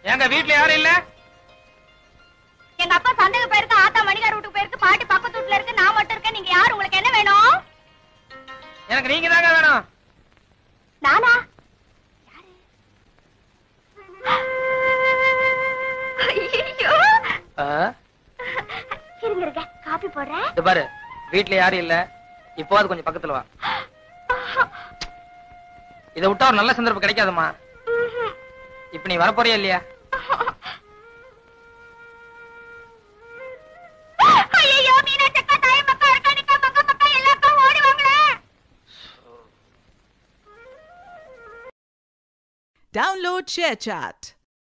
எங்க வீட்ல யாரும் இல்ல எங்க அப்பா சந்தைக்கு போயிருக்கு ஆத்தா மணிகார் வீட்டுக்கு போயிருக்கு பாட்டி பக்கத்து வீட்டுல இருக்கு நான் மட்டும் இருக்கேன் நீங்க யாரு உங்களுக்கு என்ன வேணும் எனக்கு நீங்க தாங்க வேணும் நானா ஐயோ ஆ, இருங்க இருங்க காபி போடுறேன் இது பாரு வீட்ல யாரும் இல்ல இப்போ அது கொஞ்சம் பக்கத்துல வா இதை விட்டா ஒரு நல்ல சந்தர்ப்பம் கிடைக்காதுமா இப்ப நீ வரப்போறியா இல்லையா ஐயோ மீனாட்சி அக்கா தாயம் அக்கா இருக்கா நிக்கா பக்கா பக்கா எல்லா அக்கா ஓடி வாங்களே Download ShareChat.